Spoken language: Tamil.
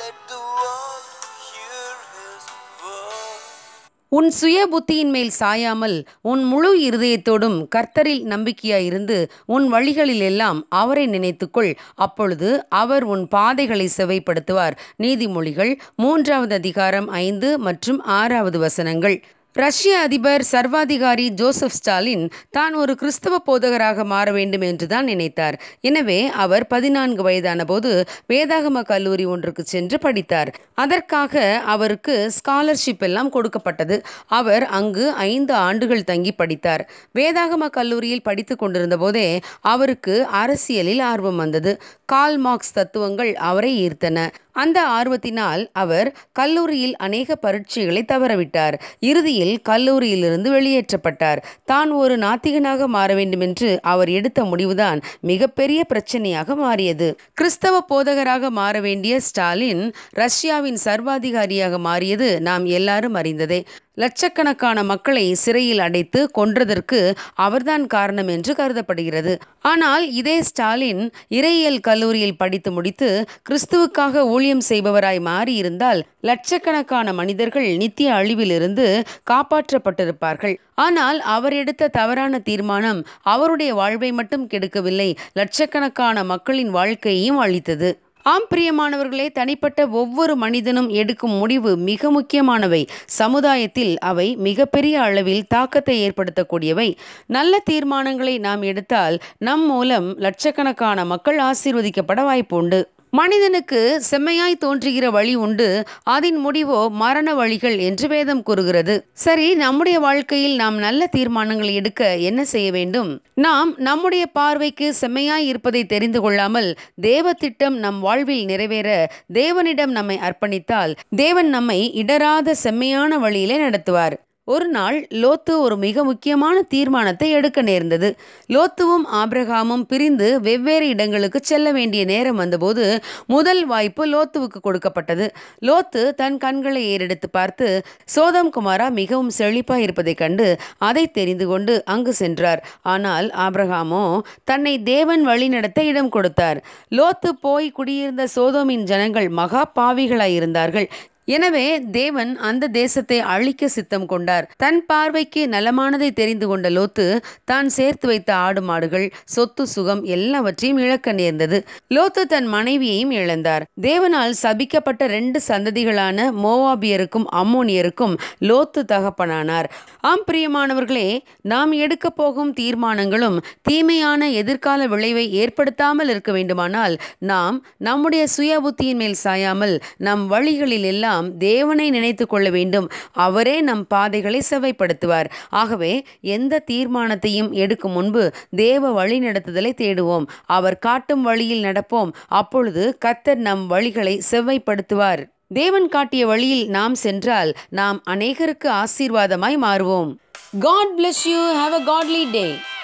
let the world hear his word. உன் சுய புத்தியின் மேல் சாயாமல் உன் முழு இருதயத்தோடும் கர்த்தரில் நம்பிக்கையாயிருந்து உன் வழிகளில் எல்லாம் அவரை நினைத்துக்கொள் அப்பொழுது அவர் உன் பாதைகளை செவைப்படுத்துவார் நீதிமொழிகள் மூன்றாவது அதிகாரம் ஐந்து மற்றும் ஆறாவது வசனங்கள் ரஷ்ய அதிபர் சர்வாதிகாரி ஜோசப் ஸ்டாலின் தான் ஒரு கிறிஸ்தவ போதகராக மாற வேண்டும் என்று தான் நினைத்தார் எனவே அவர் பதினான்கு வயதான போது வேதாகம கல்லூரி ஒன்றுக்கு சென்று படித்தார் அதற்காக அவருக்கு ஸ்காலர்ஷிப் எல்லாம் கொடுக்கப்பட்டது அவர் அங்கு ஐந்து ஆண்டுகள் தங்கி படித்தார் வேதாகம கல்லூரியில் படித்து கொண்டிருந்த போதே அவருக்கு அரசியலில் ஆர்வம் வந்தது கால் மார்க்ஸ் தத்துவங்கள் அவரை ஈர்த்தன அந்த ஆர்வத்தினால் அவர் கல்லூரியில் அநேக பரீட்சைகளை தவறவிட்டார் இறுதியில் கல்லூரியிலிருந்து வெளியேற்றப்பட்டார் தான் ஒரு நாத்திகனாக மாற வேண்டுமென்று அவர் எடுத்த முடிவுதான் மிகப்பெரிய பிரச்சனையாக மாறியது கிறிஸ்தவ போதகராக மாற வேண்டிய ஸ்டாலின் ரஷ்யாவின் சர்வாதிகாரியாக மாறியது நாம் எல்லாரும் அறிந்ததே லட்சக்கணக்கான மக்களை சிறையில் அடைத்து கொன்றதற்கு அவர்தான் காரணம் என்று கருதப்படுகிறது ஆனால் இதே ஸ்டாலின் இறையியல் கல்லூரியில் படித்து முடித்து கிறிஸ்துவுக்காக ஊழியம் செய்பவராய் மாறியிருந்தால் லட்சக்கணக்கான மனிதர்கள் நித்திய அழிவிலிருந்து காப்பாற்றப்பட்டிருப்பார்கள் ஆனால் அவர் எடுத்த தவறான தீர்மானம் அவருடைய வாழ்வை மட்டும் கெடுக்கவில்லை லட்சக்கணக்கான மக்களின் வாழ்க்கையையும் அழித்தது ஆம் பிரியமானவர்களே தனிப்பட்ட ஒவ்வொரு மனிதனும் எடுக்கும் முடிவு மிக முக்கியமானவை சமுதாயத்தில் அவை மிகப்பெரிய அளவில் தாக்கத்தை ஏற்படுத்தக்கூடியவை நல்ல தீர்மானங்களை நாம் எடுத்தால் நம் மூலம் லட்சக்கணக்கான மக்கள் ஆசீர்வதிக்கப்பட வாய்ப்பு உண்டு மனிதனுக்கு செம்மையாய் தோன்றுகிற வழி உண்டு அதன் முடிவோ மரண வழிகள் என்று வேதம் கூறுகிறது சரி நம்முடைய வாழ்க்கையில் நாம் நல்ல தீர்மானங்களை எடுக்க என்ன செய்ய வேண்டும் நாம் நம்முடைய பார்வைக்கு செம்மையாய் இருப்பதை தெரிந்து கொள்ளாமல் தேவ திட்டம் நம் வாழ்வில் நிறைவேற தேவனிடம் நம்மை அர்ப்பணித்தால் தேவன் நம்மை இடராத செம்மையான வழியிலே நடத்துவார் ஒரு நாள் லோத்து ஒரு மிக முக்கியமான தீர்மானத்தை எடுக்க நேர்ந்தது லோத்துவும் ஆபிரகாமும் பிரிந்து வெவ்வேறு இடங்களுக்கு செல்ல வேண்டிய நேரம் வந்தபோது முதல் வாய்ப்பு லோத்துவுக்கு கொடுக்கப்பட்டது லோத்து தன் கண்களை ஏறெடுத்து பார்த்து சோதம் குமாரா மிகவும் செழிப்பாய் இருப்பதைக் கண்டு அதை தெரிந்து கொண்டு அங்கு சென்றார் ஆனால் ஆபிரகாமோ தன்னை தேவன் வழிநடத்த இடம் கொடுத்தார் லோத்து போய் குடியிருந்த சோதோமின் ஜனங்கள் மகா பாவிகளாயிருந்தார்கள் எனவே தேவன் அந்த தேசத்தை அழிக்க சித்தம் கொண்டார் தன் பார்வைக்கு நலமானதை தெரிந்து கொண்ட லோத்து தான் சேர்த்து வைத்த ஆடு மாடுகள் சொத்து சுகம் எல்லாவற்றையும் இழக்க நேர்ந்தது லோத்து தன் மனைவியையும் இழந்தார் தேவனால் சபிக்கப்பட்ட ரெண்டு சந்ததிகளான மோவாபியருக்கும் அம்மோனியருக்கும் லோத்து தகப்பனானார் ஆம் பிரியமானவர்களே நாம் எடுக்க போகும் தீர்மானங்களும் தீமையான எதிர்கால விளைவை ஏற்படுத்தாமல் இருக்க வேண்டுமானால் நாம் நம்முடைய சுய புத்தியின் மேல் சாயாமல் நம் வழிகளில் எல்லாம் தேவனை நினைத்து கொள்ள வேண்டும் அவரே நம் பாதைகளை செவைப்படுத்துவார் ஆகவே எந்த தீர்மானத்தையும் எடுக்கும் முன்பு தேவ வழி நடத்துதலை தேடுவோம் அவர் காட்டும் வழியில் நடப்போம் அப்பொழுது கத்தர் நம் வழிகளை செவ்வைப்படுத்துவார் தேவன் காட்டிய வழியில் நாம் சென்றால் நாம் அநேகருக்கு ஆசீர்வாதமாய் மாறுவோம் God bless you have a godly day